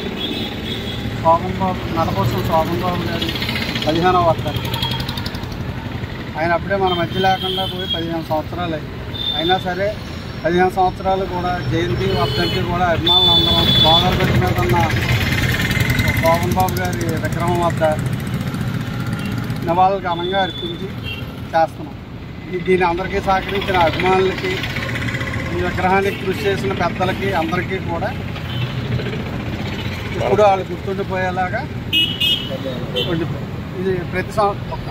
శోభన్ బాబు నలకోసం శోభన్ బాబు గారి పదిహేనవ వర్ధంతి ఆయన అప్పుడే మన మధ్య లేకుండా పోయి పదిహేను సంవత్సరాలు అయ్యి అయినా సరే పదిహేను సంవత్సరాలు కూడా జయంతి వర్ధంతి కూడా అభిమానులు అందరం గోదావరి మీద ఉన్న శోభన్ బాబు గారి విగ్రహం వద్ద నివాళులు ఘనంగా అర్పించి చేస్తున్నాం ఈ దీని అందరికీ సహకరించిన అభిమానులకి ఈ విగ్రహానికి కృషి చేసిన పెద్దలకి అందరికీ కూడా ఇప్పుడు వాళ్ళు గుర్తుండిపోయేలాగా ఉండిపోయి ఇది ప్రతి సంవత్సరం ఒక్క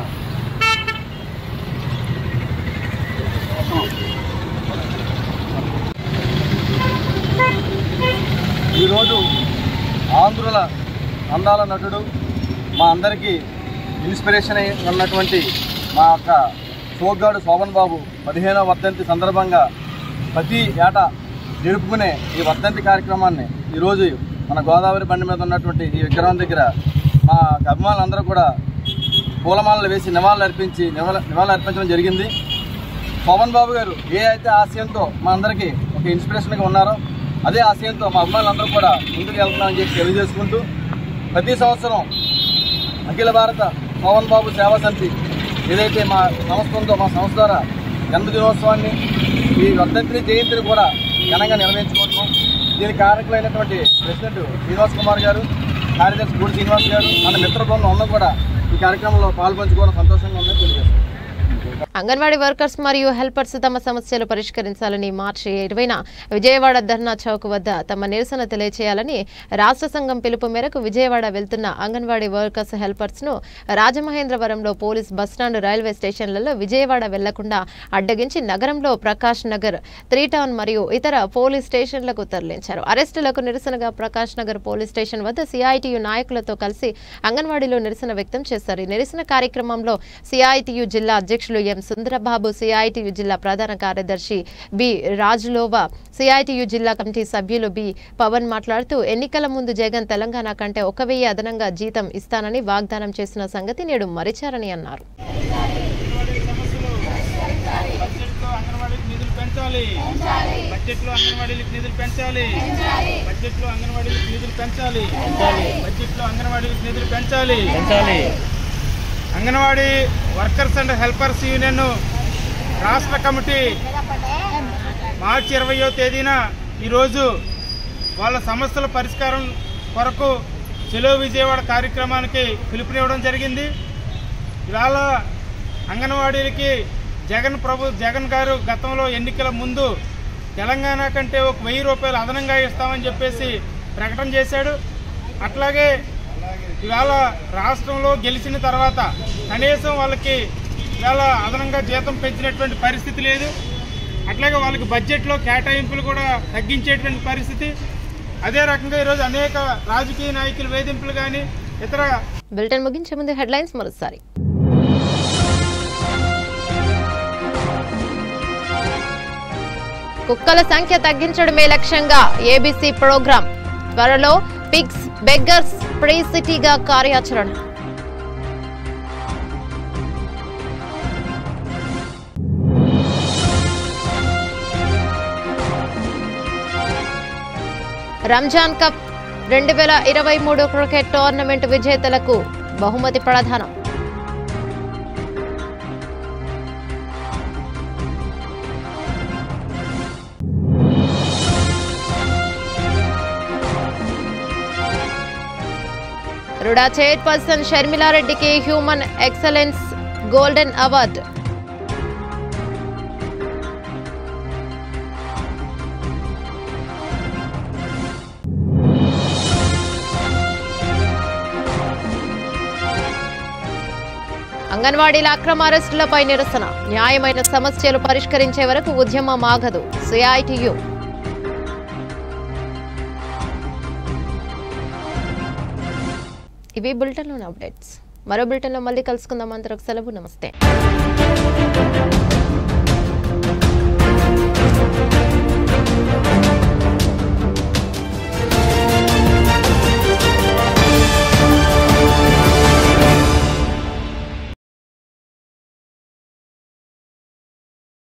ఈరోజు ఆంధ్రుల అందాల నటుడు మా అందరికీ ఇన్స్పిరేషన్ అయి ఉన్నటువంటి మా యొక్క సోగ్గాడు శోభన్ బాబు పదిహేనవ వర్ధంతి సందర్భంగా ప్రతి ఏటా జరుపుకునే ఈ వర్ధంతి కార్యక్రమాన్ని ఈరోజు మన గోదావరి బండి మీద ఉన్నటువంటి ఈ విగ్రహం దగ్గర మా అభిమానులందరూ కూడా పూలమాలలు వేసి నివాళులు అర్పించి నివాళ నివాళులు అర్పించడం జరిగింది పవన్ బాబు గారు ఏ అయితే ఆశయంతో మా అందరికీ ఒక ఇన్స్పిరేషన్గా ఉన్నారో అదే ఆశయంతో మా అమ్మాయిలందరూ కూడా ముందుకు వెళ్తున్నామని చెప్పి తెలియజేసుకుంటూ ప్రతి సంవత్సరం అఖిల భారత పవన్ బాబు సేవా సమితి ఏదైతే మా సంస్థ ఉందో మా సంస్థ ద్వారా జన్మ దినోత్సవాన్ని ఈ వర్ధంతిని జయంతిని కూడా ఘనంగా నిర్వహించుకుంటున్నాం దీనికి కారకులైనటువంటి ప్రెసిడెంట్ శ్రీనివాస్ కుమార్ గారు కార్యదర్శి గూడి శ్రీనివాస్ గారు మన మిత్ర బృందం అందరూ కూడా ఈ కార్యక్రమంలో పాల్పంచుకోవడం సంతోషంగా ఉందని తెలియజేస్తాం అంగన్వాడీ వర్కర్స్ మరియు హెల్పర్స్ తమ సమస్యలు పరిష్కరించాలని మార్చి ఇరవైన విజయవాడ ధర్నా చౌక్ వద్ద తమ నిరసన తెలియచేయాలని రాష్ట్ర సంఘం పిలుపు మేరకు విజయవాడ వెళ్తున్న అంగన్వాడీ వర్కర్స్ హెల్పర్స్ ను రాజమహేంద్రవరంలో పోలీస్ బస్టాండ్ రైల్వే స్టేషన్లలో విజయవాడ వెళ్లకుండా అడ్డగించి నగరంలో ప్రకాష్ నగర్ త్రీ టౌన్ మరియు ఇతర పోలీస్ స్టేషన్లకు తరలించారు అరెస్టులకు నిరసనగా ప్రకాష్ నగర్ పోలీస్ స్టేషన్ వద్ద సిఐటియు నాయకులతో కలిసి అంగన్వాడీలో నిరసన వ్యక్తం చేశారు ఈ నిరసన కార్యక్రమంలో సిఐటియు జిల్లా అధ్యక్షులు అధ్యక్షులు ఎం సుందరబాబు సిఐటియు జిల్లా ప్రధాన కార్యదర్శి బి రాజులోవా సిఐటియు జిల్లా కమిటీ సభ్యులు బి పవన్ మాట్లాడుతూ ఎన్నికల ముందు జగన్ తెలంగాణ కంటే ఒక వెయ్యి అదనంగా జీతం ఇస్తానని వాగ్దానం చేసిన సంగతి నేడు మరిచారని అన్నారు బడ్జెట్లో అంగన్వాడీలకు నిధులు పెంచాలి బడ్జెట్లో అంగన్వాడీలకు నిధులు పెంచాలి బడ్జెట్లో అంగన్వాడీలకు నిధులు పెంచాలి పెంచాలి anganwadi workers and helpers union రాష్ట్ర కమిటీ మార్చి ఇరవయో తేదీన ఈరోజు వాళ్ళ సమస్యల పరిష్కారం కొరకు చెలో విజయవాడ కార్యక్రమానికి పిలుపునివ్వడం జరిగింది ఇవాళ అంగన్వాడీలకి జగన్ ప్రభు జగన్ గారు గతంలో ఎన్నికల ముందు తెలంగాణ కంటే ఒక వెయ్యి రూపాయలు అదనంగా ఇస్తామని చెప్పేసి ప్రకటన చేశాడు అట్లాగే ఇవాళ రాష్ట్రంలో గెలిచిన తర్వాత కనీసం వాళ్ళకి ఇవాళ అదనంగా జీతం పెంచినటువంటి పరిస్థితి లేదు అట్లాగే వాళ్ళకి బడ్జెట్లో కేటాయింపులు కూడా తగ్గించేటువంటి పరిస్థితి అదే రకంగా ఈరోజు అనేక రాజకీయ నాయకుల వేధింపులు కానీ ఇతర బులెటిన్ ముగించే ముందు హెడ్లైన్స్ మరోసారి కుక్కల సంఖ్య తగ్గించడమే లక్ష్యంగా ఏబీసీ ప్రోగ్రాం త్వరలో పిగ్స్ బెగ్గర్స్ ఫ్రీ సిటీగా కార్యాచరణ రంజాన్ కప్ రెండు వేల ఇరవై మూడు క్రికెట్ టోర్నమెంట్ విజేతలకు బహుమతి ప్రదానం రుడా చైర్పర్సన్ షర్మిలారెడ్డికి హ్యూమన్ ఎక్సలెన్స్ గోల్డెన్ అవార్డు అంగన్వాడీల అక్రమ అరెస్టులపై నిరసన న్యాయమైన సమస్యలు పరిష్కరించే వరకు ఉద్యమం ఆగదు సిఐటియు ఇవి బులెటిన్లోని అప్డేట్స్ మరో బులెటిన్లో మళ్ళీ కలుసుకుందాం అందరికి సెలవు నమస్తే